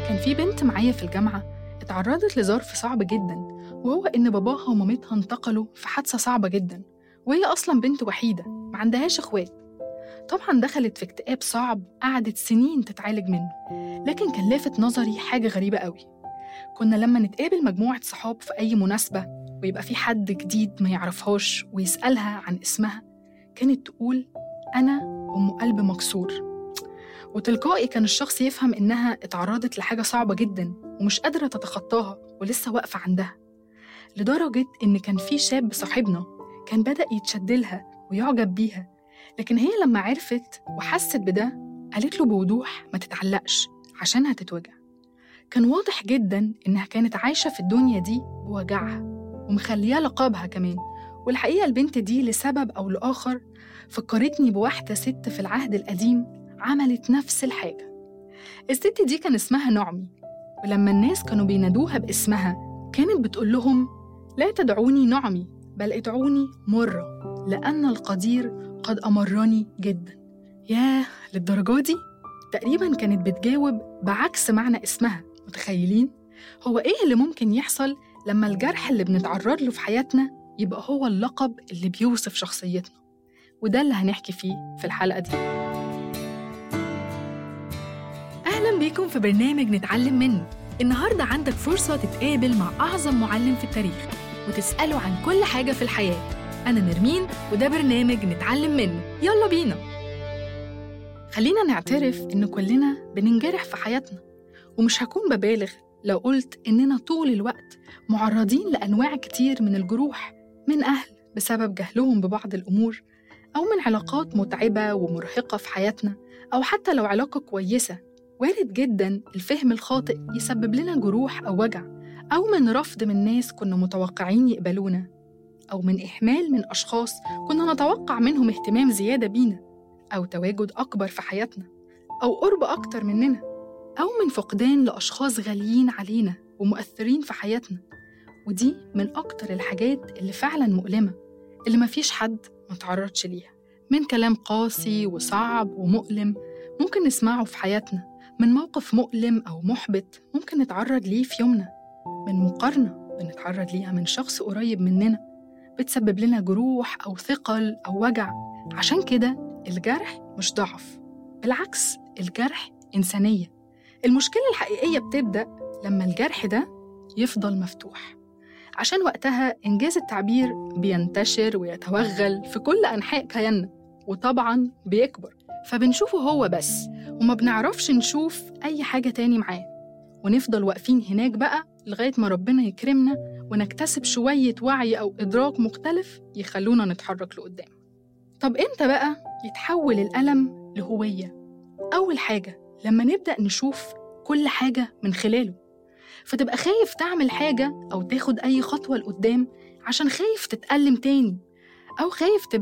كان في بنت معايا في الجامعة اتعرضت لظرف صعب جدا وهو إن باباها ومامتها انتقلوا في حادثة صعبة جدا وهي أصلا بنت وحيدة ما عندهاش إخوات طبعا دخلت في اكتئاب صعب قعدت سنين تتعالج منه لكن كان لافت نظري حاجة غريبة قوي كنا لما نتقابل مجموعة صحاب في أي مناسبة ويبقى في حد جديد ما يعرفهاش ويسألها عن اسمها كانت تقول أنا أم قلب مكسور وتلقائي كان الشخص يفهم إنها اتعرضت لحاجة صعبة جدا ومش قادرة تتخطاها ولسه واقفة عندها لدرجة إن كان في شاب صاحبنا كان بدأ يتشدلها ويعجب بيها لكن هي لما عرفت وحست بده قالت له بوضوح ما تتعلقش عشان هتتوجع كان واضح جدا إنها كانت عايشة في الدنيا دي بوجعها ومخلياه لقبها كمان والحقيقة البنت دي لسبب أو لآخر فكرتني بواحدة ست في العهد القديم عملت نفس الحاجة الست دي كان اسمها نعمي ولما الناس كانوا بينادوها باسمها كانت بتقول لهم لا تدعوني نعمي بل ادعوني مرة لأن القدير قد أمرني جدا ياه للدرجة دي تقريبا كانت بتجاوب بعكس معنى اسمها متخيلين؟ هو إيه اللي ممكن يحصل لما الجرح اللي بنتعرض له في حياتنا يبقى هو اللقب اللي بيوصف شخصيتنا وده اللي هنحكي فيه في الحلقة دي أهلا بيكم في برنامج نتعلم منه النهاردة عندك فرصة تتقابل مع أعظم معلم في التاريخ وتسأله عن كل حاجة في الحياة أنا نرمين وده برنامج نتعلم منه يلا بينا خلينا نعترف إن كلنا بننجرح في حياتنا ومش هكون ببالغ لو قلت إننا طول الوقت معرضين لأنواع كتير من الجروح من أهل بسبب جهلهم ببعض الأمور أو من علاقات متعبة ومرهقة في حياتنا أو حتى لو علاقة كويسة وارد جدا الفهم الخاطئ يسبب لنا جروح أو وجع أو من رفض من ناس كنا متوقعين يقبلونا أو من إهمال من أشخاص كنا نتوقع منهم اهتمام زيادة بينا أو تواجد أكبر في حياتنا أو قرب أكتر مننا أو من فقدان لأشخاص غاليين علينا ومؤثرين في حياتنا ودي من أكتر الحاجات اللي فعلا مؤلمة اللي مفيش حد ما تعرضش ليها من كلام قاسي وصعب ومؤلم ممكن نسمعه في حياتنا من موقف مؤلم أو محبط ممكن نتعرض ليه في يومنا من مقارنة بنتعرض ليها من شخص قريب مننا بتسبب لنا جروح أو ثقل أو وجع عشان كده الجرح مش ضعف بالعكس الجرح إنسانية المشكلة الحقيقية بتبدأ لما الجرح ده يفضل مفتوح عشان وقتها إنجاز التعبير بينتشر ويتوغل في كل أنحاء كياننا وطبعا بيكبر فبنشوفه هو بس وما بنعرفش نشوف أي حاجة تاني معاه ونفضل واقفين هناك بقى لغاية ما ربنا يكرمنا ونكتسب شوية وعي أو إدراك مختلف يخلونا نتحرك لقدام طب إمتى بقى يتحول الألم لهوية؟ أول حاجة لما نبدأ نشوف كل حاجة من خلاله فتبقى خايف تعمل حاجة أو تاخد أي خطوة لقدام عشان خايف تتألم تاني أو خايف تبقى